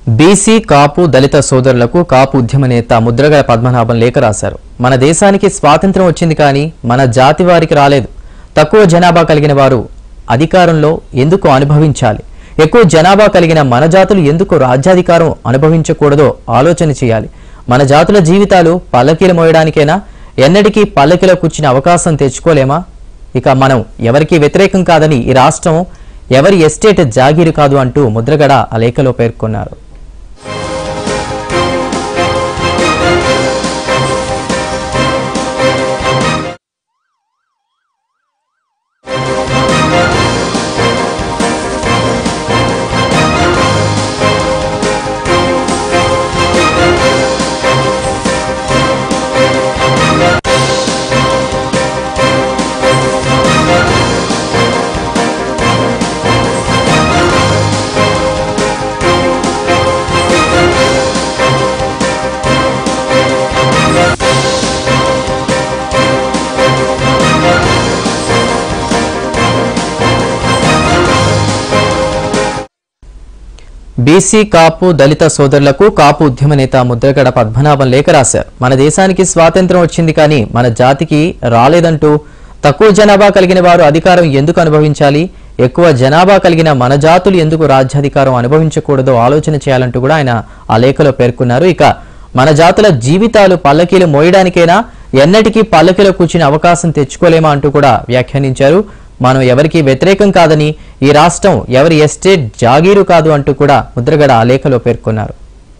BC కాపు దళిత సోదరులకు కాపు ఉద్యమ నేత ముద్రగడ పద్మనాభం లేఖ రాశారు మన దేశానికి స్వాతంత్రం వచ్చింది కానీ మన జాతి వారికి రాలేదు తక్కువ జనాభా కలిగిన వారు అధికారంలో ఎందుకు అనుభవించాలి ఎక్కువ జనాభా కలిగిన మన జాతులు ఎందుకు రాజ్యాధికారం అనుభవించకూడదో ఆలోచన చేయాలి మన జాతుల జీవితాలు పల్లకీలు మోయడానికైనా ఎన్నటికీ పల్లకిలో కూర్చునే అవకాశం తెచ్చుకోలేమా ఇక మనం ఎవరికీ వ్యతిరేకం కాదని ఈ రాష్ట్రం ఎవరి ఎస్టేట్ జాగీరు కాదు అంటూ ముద్రగడ ఆ లేఖలో పేర్కొన్నారు బీసీ కాపు దళిత సోదరులకు కాపు ఉద్యమ నేత ముద్రగడ పద్మనాభం లేఖ రాశారు మన దేశానికి స్వాతంత్రం వచ్చింది కానీ మన జాతికి రాలేదంటూ తక్కువ జనాభా కలిగిన వారు అధికారం ఎందుకు అనుభవించాలి ఎక్కువ జనాభా కలిగిన మన జాతులు ఎందుకు రాజ్యాధికారం అనుభవించకూడదో ఆలోచన చేయాలంటూ కూడా ఆయన ఆ లేఖలో పేర్కొన్నారు ఇక మన జాతుల జీవితాలు పల్లకీలు మోయడానికైనా ఎన్నటికీ పల్లకీలో కూర్చునే అవకాశం తెచ్చుకోలేమా అంటూ కూడా వ్యాఖ్యానించారు మనం ఎవరికీ వ్యతిరేకం కాదని ఈ రాష్ట్రం ఎవరి ఎస్టేట్ జాగీరు కాదు అంటూ కూడా ముద్రగడ ఆ లేఖలో పేర్కొన్నారు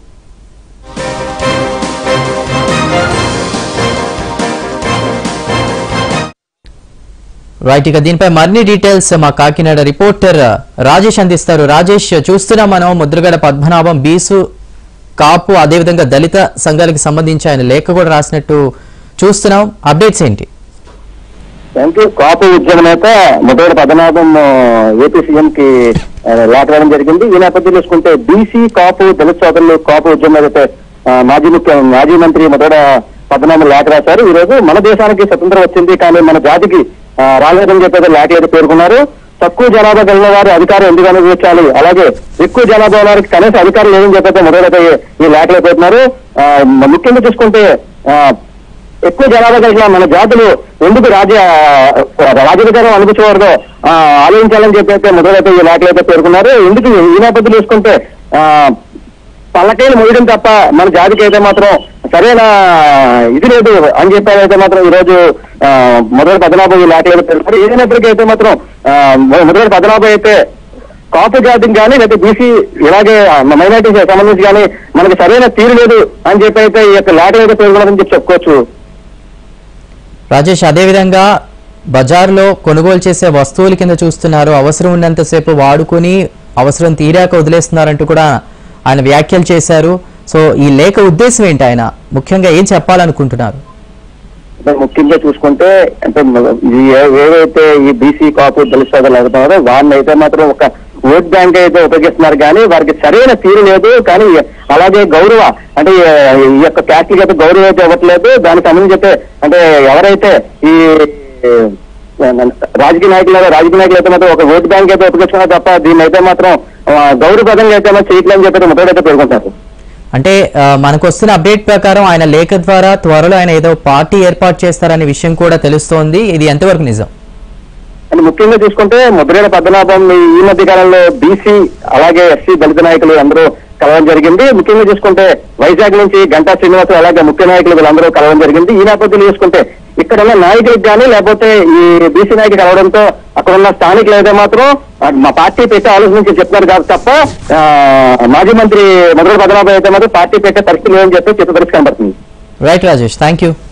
రైట్ ఇక దీనిపై మరిన్ని డీటెయిల్స్ మా కాకినాడ రిపోర్టర్ రాజేష్ అందిస్తారు రాజేష్ చూస్తున్నాం మనం ముద్రగడ పద్మనాభం బీసు కాపు అదేవిధంగా దళిత సంఘాలకు సంబంధించి ఆయన లేఖ కూడా రాసినట్టు చూస్తున్నాం అప్డేట్స్ ఏంటి థ్యాంక్ యూ కాపు ఉద్యమ నేత ముదోడు పద్మనాభం ఏపీ సీఎం కి ఆ, లేఖ రాయడం జరిగింది ఈ నేపథ్యంలో చూసుకుంటే బీసీ కాపు దళిత సోదరులు కాపు ఉద్యమ నేత ఆ, మాజీ ముఖ్య మాజీ మంత్రి ముదోడ పద్మనాభం లేఖ రాశారు ఈ రోజు మన దేశానికి స్వతంత్రం వచ్చింది కానీ మన జాతికి ఆ, రాలేదని చెప్పేది లేఖ అయితే పేర్కొన్నారు తక్కువ జనాభా కలిగిన వారు అధికారం ఎందుకు అనుభవించాలి అలాగే ఎక్కువ జనాభా వారికి కనీస అధికారం లేదని చెప్పేది మొదలైతే ఈ లేఖలో పెడుతున్నారు ఆ, ముఖ్యంగా చూసుకుంటే ఆ, ఎక్కువ జనాభా కలిగిన మన జాతులు ఎందుకు రాజ్య రాజధికారం అనిపించకూడదో ఆ, ఆలోచించాలని చెప్పి అయితే మొదలైతే ఈ లేఖలు అయితే పేర్కొన్నారు ఎందుకు ఈ నేపథ్యం చూసుకుంటే ఆ, పల్లకైలు మోయడం తప్ప మన జాతికి అయితే మాత్రం సరైన ఇది లేదు అని చెప్పి అయితే మాత్రం ఈ రోజు ఆ, మొదటి పద్మనాభం ఈ లేఖలు అయితే పేర్కొన్నారు ఏదైనప్పటికీ అయితే మాత్రం ఆ, మొదటి పద్మనాభం అయితే కాపు జాతికి కానీ లేకపోతే బీసీ ఇలాగే మైనార్టీకి సంబంధించి కానీ మనకి సరైన తీరు లేదు అని చెప్పి అయితే ఈ యొక్క లేఖలు అయితే పేర్కొన్నారని చెప్పి చెప్పుకోవచ్చు రాజేష్ అదేవిధంగా బజార్లో కొనుగోలు చేసే వస్తువుల కింద చూస్తున్నారు అవసరం ఉన్నంతసేపు వాడుకొని అవసరం తీరాక వదిలేస్తున్నారంటూ కూడా ఆయన వ్యాఖ్యలు చేశారు సో ఈ లేఖ ఉద్దేశం ఏంటి ఆయన ముఖ్యంగా ఏం చెప్పాలనుకుంటున్నారు అంటే ముఖ్యంగా చూసుకుంటే అంటే మ- ఈ ఏ- ఏవైతే ఈ బీసీ కాపు దళిత సోదరులు అవుతున్నారో వారిని అయితే మాత్రం ఒక ఓట్ బ్యాంక్ అయితే ఉపయోగిస్తున్నారు కానీ వారికి సరైన తీరు లేదు కానీ అలాగే గౌరవ అంటే ఈ- ఈ యొక్క క్యాస్ట్కి అయితే గౌరవం అయితే ఇవ్వట్లేదు దానికి సంబంధించి అయితే అంటే ఎవరైతే ఈ రాజకీయ నాయకులు రాజకీయ నాయకులు అయితే మాత్రం ఒక ఓట్ బ్యాంక్ అయితే ఉపయోగిస్తున్నారు తప్ప దీన్ని అయితే మాత్రం ఆ, గౌరవప్రదంగా అయితే మాత్రం చేయట్లేదని చెప్పి మొదలైతే పేర్కొంటారు అంటే ఆ, మనకు వస్తున్న అప్డేట్ ప్రకారం ఆయన లేఖ ద్వారా త్వరలో ఆయన ఏదో పార్టీ ఏర్పాటు చేస్తారనే విషయం కూడా తెలుస్తోంది ఇది ఎంతవరకు నిజం అండ్ ముఖ్యంగా చూసుకుంటే ముద్రేల పద్మనాభం ఈ ఈ మధ్య కాలంలో బీసీ అలాగే ఎస్సీ దళిత నాయకులు అందరూ కలవడం జరిగింది ముఖ్యంగా చూసుకుంటే వైజాగ్ నుంచి గంటా శ్రీనివాస్ అలాగే ముఖ్య నాయకులు వీళ్ళందరూ కలవడం జరిగింది ఈ నేపథ్యంలో చూసుకుంటే ఇక్కడ ఉన్న నాయకులకు కానీ లేకపోతే ఈ బీసీ నాయకులు కలవడంతో అక్కడ ఉన్న స్థానికులు అయితే మాత్రం ఆ, మా పార్టీ పెట్టే ఆలోచించి చెప్తున్నారు కాదు తప్ప ఆ, మాజీ మంత్రి ముద్రేల పద్మనాభం అయితే మాత్రం పార్టీ పెట్టే పరిస్థితి లేదని చెప్పి చిత్రపరిచి కనబడుతుంది రైట్ రాజేష్ థ్యాంక్ యూ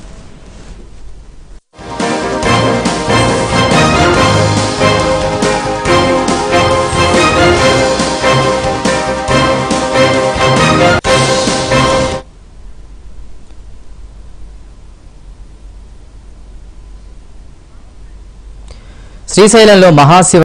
శ్రీశైలంలో మహాశివ